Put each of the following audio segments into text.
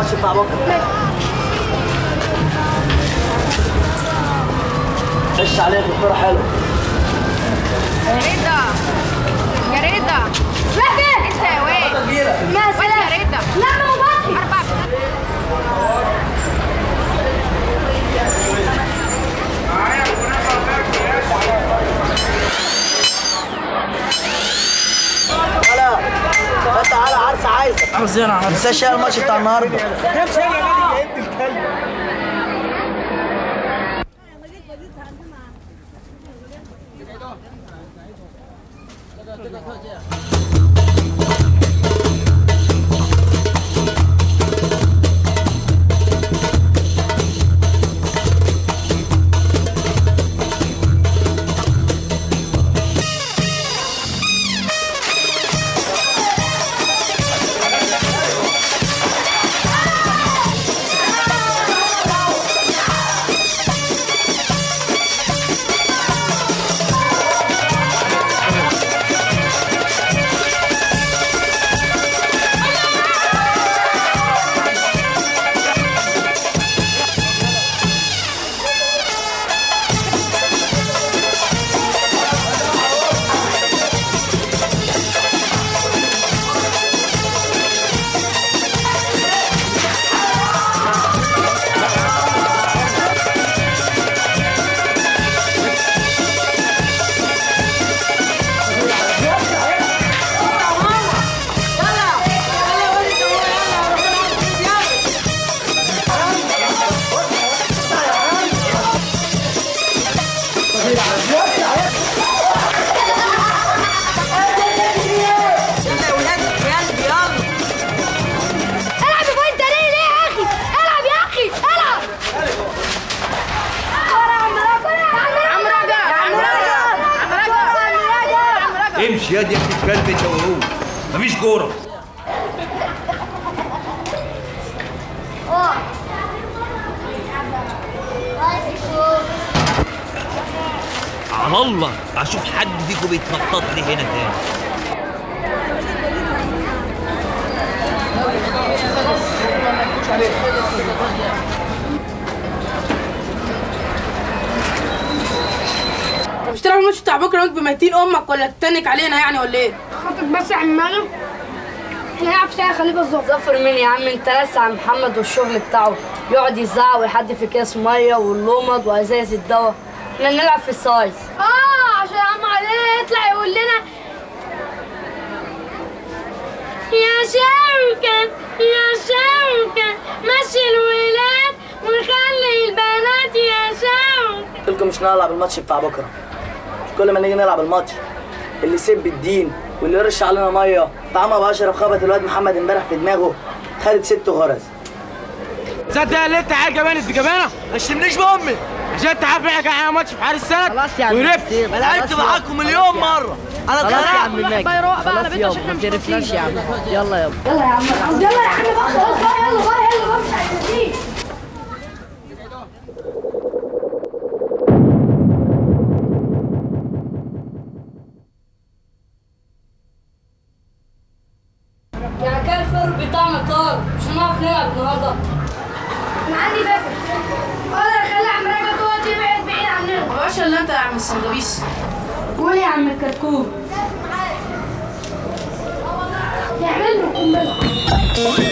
الماتش بتاع بكره خش عليك الكوره حلوه رضا يا رضا انت يا واد كبيره واد يا رضا لا انا مبطل اربعة تعالى تعالى عرس عايزك عاوز ايه انا ما عاوز تنساش يا الماتش بتاع النهارده العب يا بوينت ليه ليه يا اخي العب يا اخي العب عم رجا عم رجا عم رجا عم رجا امشي يا دي ابن الكلب انت وهو مفيش كوره على الله اشوف حد فيكم بيتنطط لي هنا تاني مش تلعب الماتش بتاع بكره وانت بميتين امك ولا تتنك علينا يعني ولا ايه؟ خاطر بس يا عم مريم احنا هنلعب ساعة خليفة الظهر ظفر مين يا عم انت لسه عم محمد والشغل بتاعه يقعد يزعق ويحدي في كاس ميه واللمض وازاز الدواء احنا نلعب في السايز اه عشان عم علي يطلع يقول لنا يا شوكت يا شوكت مشي الولاد وخلي البنات يا شوكت قلت لكم مش نلعب الماتش بتاع بكره كل ما نيجي نلعب الماتش اللي يسب الدين واللي يرش علينا ميه طعمها باشرف خبط الواد محمد امبارح في دماغه خدت ست غرز تصدق اللي انت عيل جبان انت جبانه؟ ما تشتمنيش بامي عشان انت عارف احنا كان عندنا ماتش في حارس السنه خلاص يا عم ورفت سيب. انا لعبت معاكم مليون مره انا خلاص يا اتخرعت عم ماجد خلاص يابا ما تقرفناش يا عم يلا يابا يلا يا عم يلا يا عم بقى خلاص بقى يلا بقى يلا بقى مش عايزين يعني كان الفرق بتاعنا طار مش هنعرف نلعب النهارده انا عندي فكرة اقدر اخلي عم راجل دوت يبعد بعيد عننا ما بقاش الا انت يا عم الصندوبيس قول يا عم الكركوب نعمل له قنبلة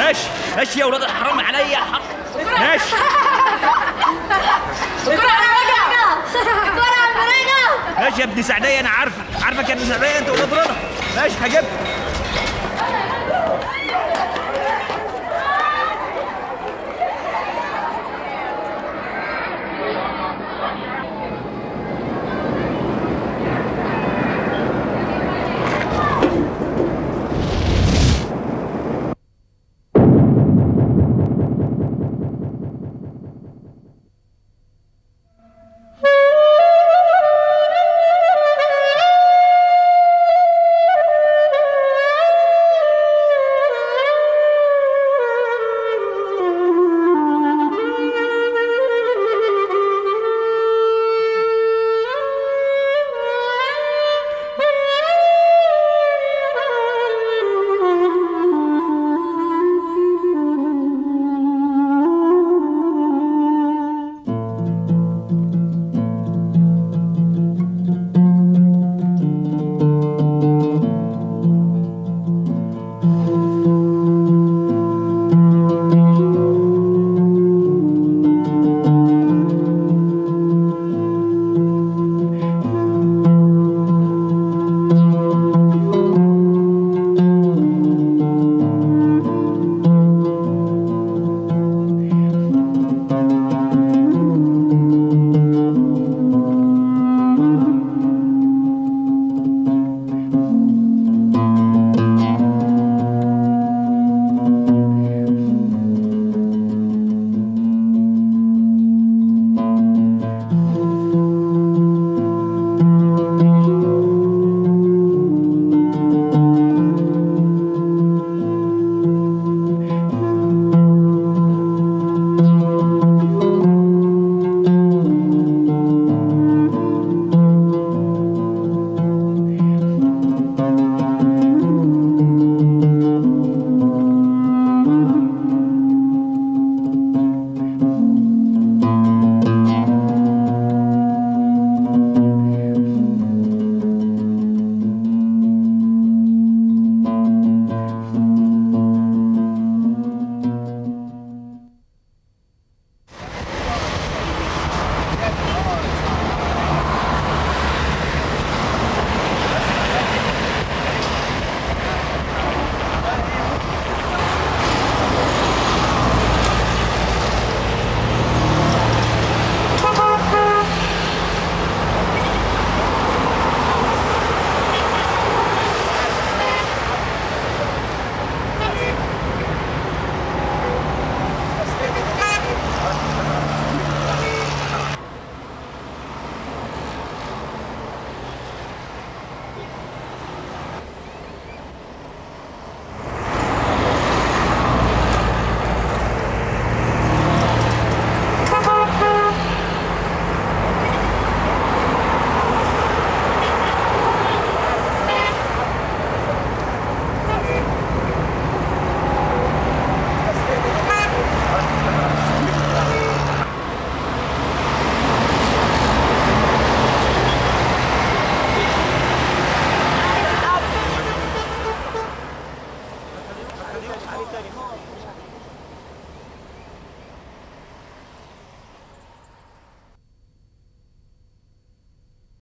ماشي ماشي يا ولاد الحرام عليا حق ماشي الكرة على المراجع الكرة على المراجع ماشي يا ابن سعدية أنا عارفك عارفك يا ابن سعدية أنت ولاد رضا ماشي هجيب